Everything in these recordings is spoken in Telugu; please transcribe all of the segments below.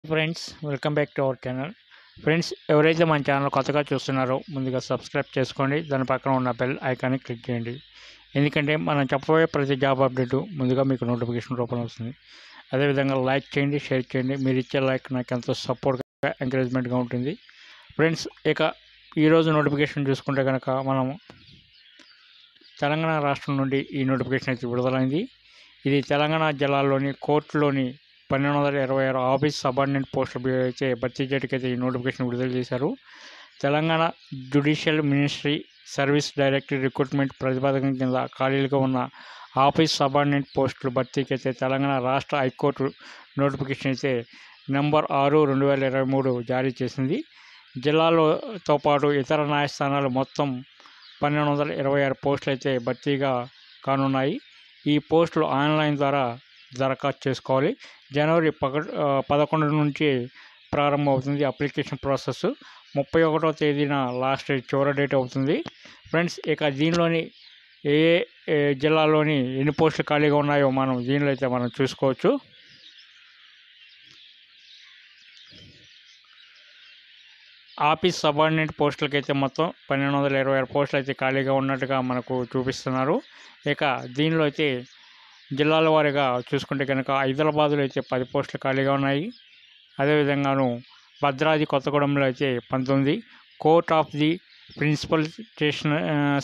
friends welcome back to our channel friends ఎవరైతే మన ఛానల్ కొత్తగా చూస్తున్నారో ముందుగా సబ్స్క్రైబ్ చేసుకోండి దాని పక్కన ఉన్న బెల్ ఐకాన్ని క్లిక్ చేయండి ఎందుకంటే మనం చెప్పబోయే ప్రతి జాబ్ అప్డేట్ ముందుగా మీకు నోటిఫికేషన్ రూపంలో వస్తుంది అదేవిధంగా లైక్ చేయండి షేర్ చేయండి మీరు ఇచ్చే లైక్ నాకు ఎంతో సపోర్ట్గా ఎంకరేజ్మెంట్గా ఉంటుంది ఫ్రెండ్స్ ఇక ఈరోజు నోటిఫికేషన్ చూసుకుంటే కనుక మనం తెలంగాణ రాష్ట్రం నుండి ఈ నోటిఫికేషన్ అయితే విడుదలైంది ఇది తెలంగాణ జిల్లాలోని కోర్టులోని పన్నెండు వందల ఇరవై ఆరు ఆఫీస్ సబార్డినేట్ పోస్టులు అయితే భర్తీ చేయడానికి అయితే ఈ నోటిఫికేషన్ విడుదల చేశారు Telangana judicial ministry service director recruitment ప్రతిపాదకం కింద ఖాళీలుగా ఉన్న ఆఫీస్ సబార్డినేట్ పోస్టులు భర్తీకి అయితే తెలంగాణ రాష్ట్ర హైకోర్టు నోటిఫికేషన్ అయితే నెంబర్ ఆరు రెండు వేల ఇరవై మూడు జారీ చేసింది జిల్లాలోతో పాటు ఇతర న్యాయస్థానాలు మొత్తం పన్నెండు వందల ఇరవై ఆరు పోస్టులు అయితే భర్తీగా కానున్నాయి ఈ పోస్టులు ఆన్లైన్ ద్వారా దరఖాస్తు చేసుకోవాలి జనవరి పక పదకొండు నుంచి ప్రారంభమవుతుంది అప్లికేషన్ ప్రాసెస్ ముప్పై ఒకటో తేదీన లాస్ట్ డేట్ చివరి డేట్ అవుతుంది ఫ్రెండ్స్ ఇక దీనిలోని ఏ ఏ జిల్లాలోని ఎన్ని పోస్టులు ఖాళీగా ఉన్నాయో మనం దీనిలో అయితే మనం చూసుకోవచ్చు ఆఫీస్ సబార్డినేట్ పోస్టులకి అయితే మొత్తం పన్నెండు వందల ఇరవై ఆరు పోస్టులు అయితే ఖాళీగా ఉన్నట్టుగా మనకు చూపిస్తున్నారు ఇక దీనిలో అయితే జిల్లాల వారీగా చూసుకుంటే కనుక హైదరాబాదులో అయితే పది పోస్టులు ఖాళీగా ఉన్నాయి అదేవిధంగాను భద్రాద్రి కొత్తగూడెంలో అయితే పంతొమ్మిది court of the principal station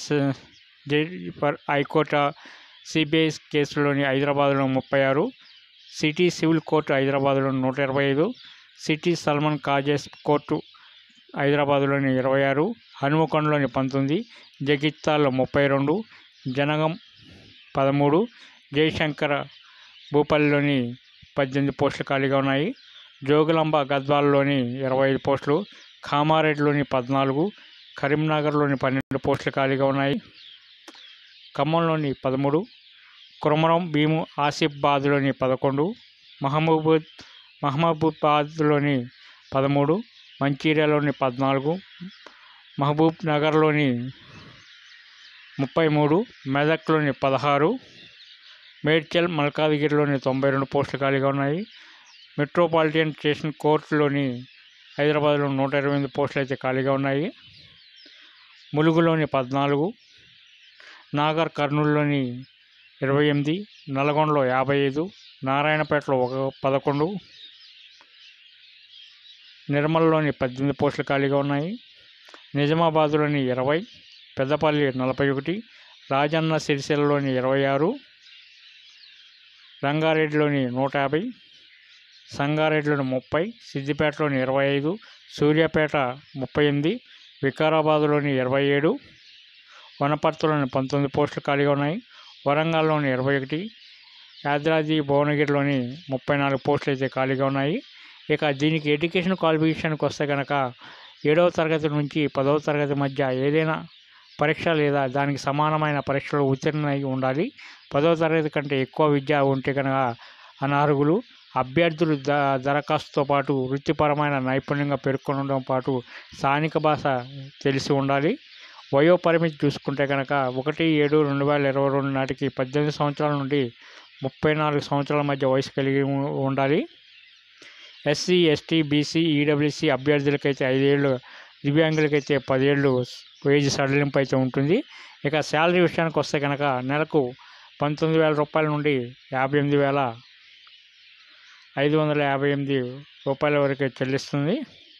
for high court CBI కేసులోని హైదరాబాద్లో ముప్పై ఆరు సిటీ సివిల్ కోర్టు హైదరాబాద్లో నూట ఇరవై ఐదు సిటీ సల్మాన్ కాజెస్ కోర్టు హైదరాబాద్లోని ఇరవై ఆరు హనుమకొండలోని పంతొమ్మిది జగిత్తాల్లో ముప్పై రెండు జనగం పదమూడు జయశంకర భూపల్లిలోని పద్దెనిమిది పోస్టులు ఖాళీగా ఉన్నాయి జోగులాంబ గద్వాలలోని ఇరవై ఐదు పోస్టులు కామారెడ్డిలోని పద్నాలుగు కరీంనగర్లోని పన్నెండు పోస్టులు ఖాళీగా ఉన్నాయి ఖమ్మంలోని పదమూడు కురమరం భీము ఆసిఫాబాద్లోని పదకొండు మహబూబ్ మహబూబాబాద్లోని పదమూడు మంచిర్యాలలోని పద్నాలుగు మహబూబ్ నగర్లోని ముప్పై మూడు మెదక్లోని పదహారు మేడ్చల్ మల్కాజ్గిరిలోని తొంభై రెండు పోస్టులు ఖాళీగా ఉన్నాయి మెట్రోపాలిటన్ స్టేషన్ కోర్టులోని హైదరాబాద్లో నూట ఇరవై ఎనిమిది పోస్టులు అయితే ఖాళీగా ఉన్నాయి ములుగులోని పద్నాలుగు నాగర్ కర్నూలులోని ఇరవై ఎనిమిది నల్గొండలో యాభై ఐదు నారాయణపేటలో ఒక పదకొండు నిర్మల్లోని పద్దెనిమిది పోస్టులు ఖాళీగా ఉన్నాయి నిజామాబాద్లోని ఇరవై పెద్దపల్లి నలభై ఒకటి రాజన్న సిరిసిల్లలోని ఇరవై ఆరు రంగారెడ్డిలోని నూట యాభై సంగారెడ్డిలోని ముప్పై సిద్దిపేటలోని ఇరవై ఐదు సూర్యాపేట ముప్పై ఎనిమిది వికారాబాద్లోని ఇరవై ఏడు వనపర్తిలోని పంతొమ్మిది పోస్టులు ఖాళీగా ఉన్నాయి వరంగల్లోని ఇరవై ఒకటి యాదాద్రి భువనగిరిలోని ముప్పై నాలుగు పోస్టులు అయితే ఖాళీగా ఉన్నాయి ఇక దీనికి ఎడ్యుకేషన్ క్వాలిఫికేషన్కి వస్తే కనుక ఏడవ తరగతి నుంచి పదవ తరగతి మధ్య ఏదైనా పరీక్ష లేదా దానికి సమానమైన పరీక్షలు ఉత్తీర్ణమై ఉండాలి పదవ తరగతి కంటే ఎక్కువ విద్య ఉంటే కనుక అనర్హులు అభ్యర్థులు ద దరఖాస్తుతో పాటు వృత్తిపరమైన నైపుణ్యంగా పేర్కొనడం పాటు స్థానిక భాష తెలిసి ఉండాలి వయో పరిమితి చూసుకుంటే కనుక ఒకటి ఏడు రెండు వేల ఇరవై రెండు నాటికి పద్దెనిమిది సంవత్సరాల నుండి ముప్పై నాలుగు సంవత్సరాల మధ్య వయసు కలిగి ఉ- ఉండాలి ఎస్సీ ఎస్టీ బీసీ ఈడబ్ల్యూసీ అభ్యర్థులకైతే ఐదేళ్ళు దివ్యాంగులకైతే పదేళ్ళు వేజ్ సడలింపు అయితే ఉంటుంది ఇక శాలరీ విషయానికి వస్తే కనుక నెలకు పంతొమ్మిది వేల రూపాయల నుండి యాభై ఎనిమిది వేల ఐదు వందల యాభై ఎనిమిది రూపాయల వరకు చెల్లిస్తుంది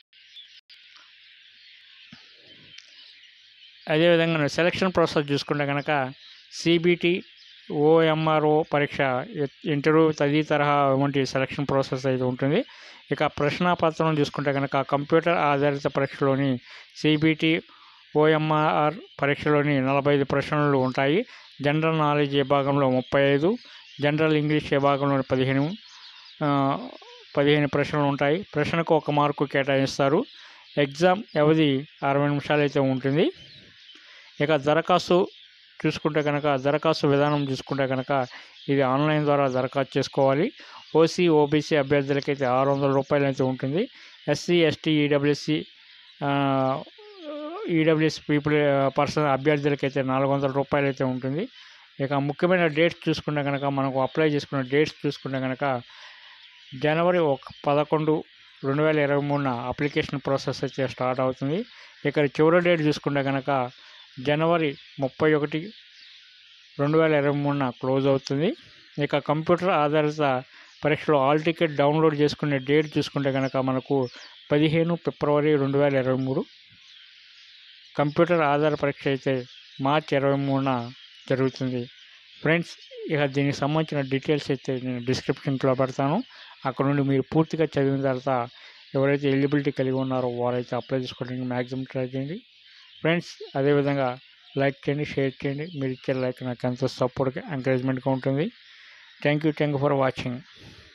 అదేవిధంగా సెలక్షన్ ప్రాసెస్ చూసుకుంటే కనుక సిబిటి ఓఎంఆర్ఓ పరీక్ష ఎ- ఇంటర్వ్యూ తది తరహా వంటి సెలక్షన్ ప్రాసెస్ అయితే ఉంటుంది ఇక ప్రశ్నాపత్రం చూసుకుంటే కనుక కంప్యూటర్ ఆధారిత పరీక్షలోని సిబిటి ఓఎంఆర్ పరీక్షలోని నలభై ఐదు ప్రశ్నలు ఉంటాయి జనరల్ నాలెడ్జ్ విభాగంలో ముప్పై ఐదు జనరల్ ఇంగ్లీష్ విభాగంలో పదిహేను ఆ, పదిహేను ప్రశ్నలు ఉంటాయి ప్రశ్నకు ఒక మార్కు కేటాయిస్తారు ఎగ్జామ్ వ్యవధి అరవై నిమిషాలు అయితే ఉంటుంది ఇక దరఖాస్తు చూసుకుంటే కనుక దరఖాస్తు విధానం చూసుకుంటే కనుక ఇది ఆన్లైన్ ద్వారా దరఖాస్తు చేసుకోవాలి ఓసీ ఓబీసీ అభ్యర్థులకైతే ఆరు వందల రూపాయలు అయితే ఉంటుంది SC ST EWS SC EWS people person అభ్యర్థులకైతే నాలుగు వందల రూపాయలు అయితే ఉంటుంది ఇక ముఖ్యమైన డేట్స్ చూసుకుంటే కనుక మనకు అప్లై చేసుకున్న డేట్స్ చూసుకుంటే కనుక జనవరి ఒక పదకొండు రెండు వేల ఇరవై మూడున అప్లికేషన్ ప్రాసెస్ అయితే స్టార్ట్ అవుతుంది ఇక్కడ చివరి డేట్ చూసుకుంటే కనుక జనవరి ముప్పై ఒకటి రెండు వేల ఇరవై మూడున క్లోజ్ అవుతుంది ఇక కంప్యూటర్ ఆధారిత పరీక్షలో ఆల్ టికెట్ డౌన్లోడ్ చేసుకునే డేట్ చూసుకుంటే కనుక మనకు పదిహేను ఫిబ్రవరి రెండు వేల ఇరవై మూడు కంప్యూటర్ ఆధార పరీక్ష అయితే మార్చి ఇరవై మూడున జరుగుతుంది ఫ్రెండ్స్ ఇక దీనికి సంబంధించిన డీటెయిల్స్ అయితే నేను డిస్క్రిప్షన్లో పెడతాను అక్కడ నుండి మీరు పూర్తిగా చదివిన తర్వాత ఎవరైతే ఎలిజిబిలిటీ కలిగి ఉన్నారో వారైతే అప్లై చేసుకోవడానికి మ్యాక్సిమం ట్రై చేయండి ఫ్రెండ్స్ అదేవిధంగా లైక్ చేయండి షేర్ చేయండి మీరు ఇచ్చే లైక్ నాకు ఎంతో సపోర్ట్గా ఎంకరేజ్మెంట్గా ఉంటుంది thank you thank you for watching